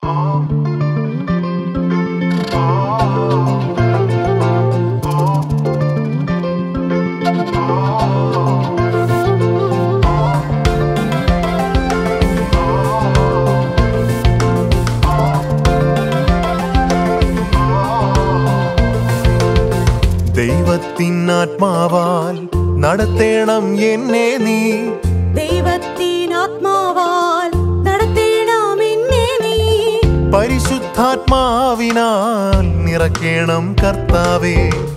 ദൈവത്തിനാത്മാവാൽ നടത്തേണം എന്നെ നീ ദൈവത്തിനാത്മാവാൽ നടത്തേണം എന്നെ നീ പരിശുദ്ധാത്മാവിനാൽ നിറയ്ക്കണം കർത്താവേ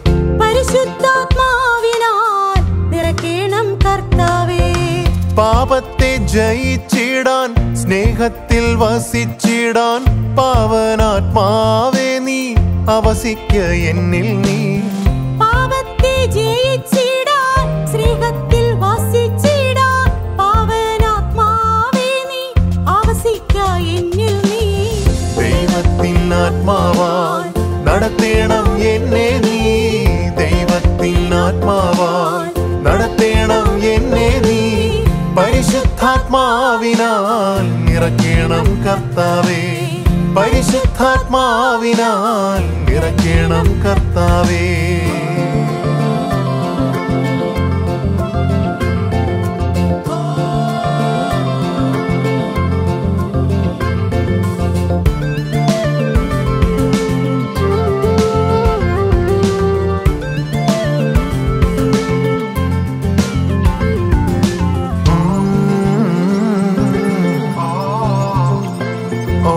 പരിശുദ്ധാത്മാവിനാൽ നിറയ്ക്കണം കർത്താവേ പാപത്തെ ജയിച്ചിടാൻ സ്നേഹത്തിൽ വസിച്ചിടാൻ പാവനാത്മാവേ നീ അവസിക്ക എന്നിൽ നീ പാപത്തെ ജയിച്ചിടാൻ സ്നേഹത്തിൽ വസിച്ചിടാൻ പാവനാത്മാവേ നീ ആവസിക്ക എന്നിൽ നീ ദൈവത്തിനാത്മാവാൽ നടത്തേണം എന്നെ നീ ദൈവത്തിനാത്മാവാൽ നടത്തേണം എന്നെ നീ പരിശുദ്ധാത്മാവിനാൽ നിറയ്ക്കണം കർത്താവേ പരിശുദ്ധാത്മാവിനാൽ നിറയ്ക്കണം കർത്താവേ ഓ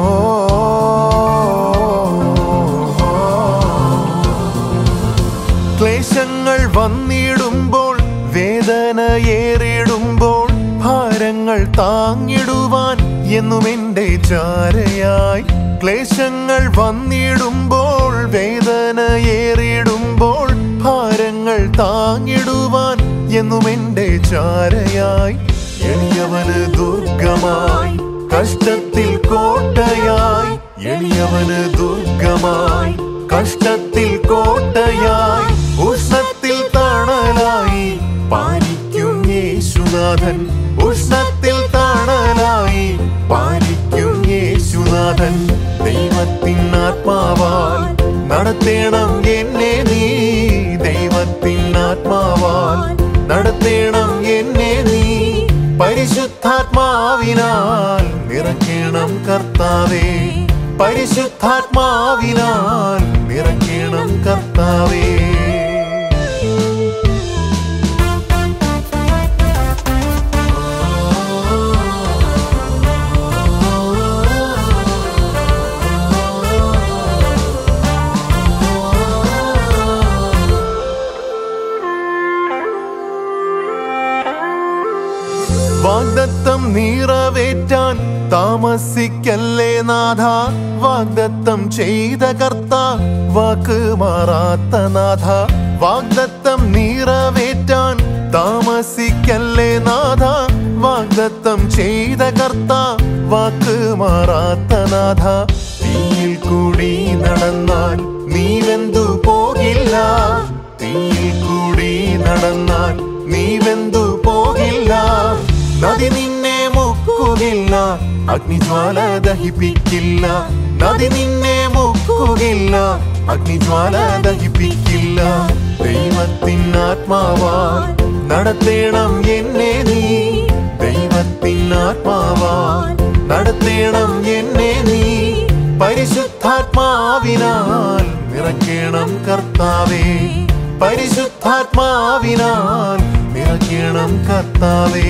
ക്ലേശങ്ങൾ വന്നിടുമ്പോൾ വേദന ഏറിടുമ്പോൾ ഭാരങ്ങൾ താങ്ങിടുവാൻ എന്നും എൻ്റെ ചാരയായി ക്ലേശങ്ങൾ വന്നിടുമ്പോൾ വേദന ഏറിടുമ്പോൾ ഭാരങ്ങൾ താങ്ങിടുവാൻ എന്നും എൻ്റെ ചാരയായി എളിയവന് ദുർഗമായി കഷ്ടത്തിൽ കോട്ടയായി എളിയവന് ദുർഗമായി കഷ്ടത്തിൽ കോട്ടയായി ഉഷ്ണത്തിൽ തണലായി പാലിക്കും യേശുനാഥൻ ഉഷ്ണത്തിൽ തണലായി പാലിക്കും യേശുനാഥൻ ദൈവത്തിനാത്മാവാൽ നടത്തേണം എന്നെ നീ ദൈവത്തിനാത്മാവാൽ നടത്തേണം എന്നെ നീ പരിശുദ്ധാത്മാവിനാൽ നിറയ്ക്കണം കർത്താവേ പരിശുദ്ധാത്മാവിനാൽ നിറയ്ക്കണം കർത്താവേ വാഗ്ദത്തം നിറവേറ്റാൻ താമസിക്കല്ലേ നാഥ വാഗ്ദത്തം ചെയ്ത കർത്ത വാക്ക് മാറാത്ത നാഥ വാഗ്ദത്തം നിറവേറ്റാൻ താമസിക്കല്ലേ നാഥ വാഗ്ദത്തം ചെയ്ത കർത്ത വാക്ക് മാറാത്ത നാഥ തീയിൽ കൂടി നടന്നാൽ നീ വെന്തു പോകില്ല തീയിൽ കൂടി നടന്നാൽ നീ വെന്തു പോകില്ല നദി നിന്നെ മുക്കുകില്ല അഗ്നിജ്വാല ദഹിപ്പിക്കില്ല നദി നിന്നെ മുക്കുകില്ല അഗ്നിജ്വാല ദഹിപ്പിക്കില്ല ദൈവത്തിനാത്മാവാൽ നടത്തേണം എന്നെ നീ ദൈവത്തിനാത്മാവാൽ നടത്തേണം എന്നെ നീ പരിശുദ്ധാത്മാവിനാൽ നിറയ്ക്കണം കർത്താവേ പരിശുദ്ധാത്മാവിനാൽ നിറയ്ക്കണം കർത്താവേ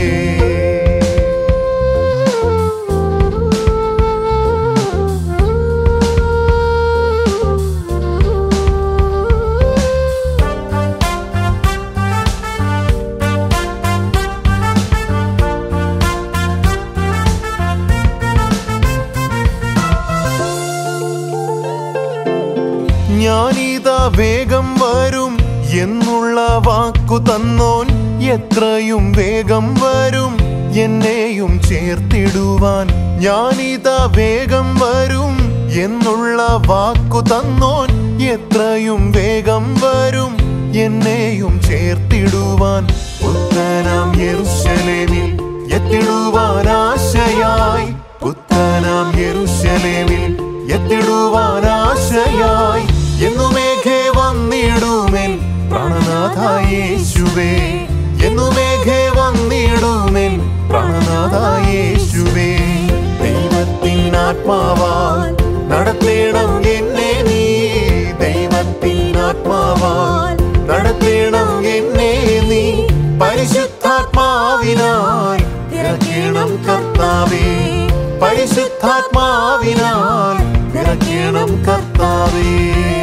ഞാനിതാ വേഗം വരും എന്നുള്ള വാക്കു തന്നോൻ എത്രയും വേഗം വരും എന്നെയും ചേർത്തിടുവാൻ ഞാനിതാ വേഗം വരും എന്നുള്ള വാക്കു തന്നോൻ എത്രയും വേഗം വരും എന്നെയും ചേർത്തിടുവാൻ പുത്തനാം യെരുശലേമിൽ എത്തിടുവാൻ ആശയായി പുത്തനാം യെരുശലേമിൽ എത്തിടുവാൻ ആശയായി എന്നുമേഘേ വന്നിടുമെൻ പ്രാണനാഥ യേശുവേ എന്നുമേഘേ വന്നിടുമെൻ പ്രാണനാഥ യേശുവേ ദൈവത്തിൻ ആത്മാവാൽ നടത്തേണം എന്നെ നീ ദൈവത്തിൻ ആത്മാവാൽ നടത്തേണം എന്നെ നീ പരിശുദ്ധാത്മാവിനാൽ നിറയ്ക്കണം കർത്താവേ പരിശുദ്ധാത്മാവിനാൽ നിറയ്ക്കണം കർത്താവേ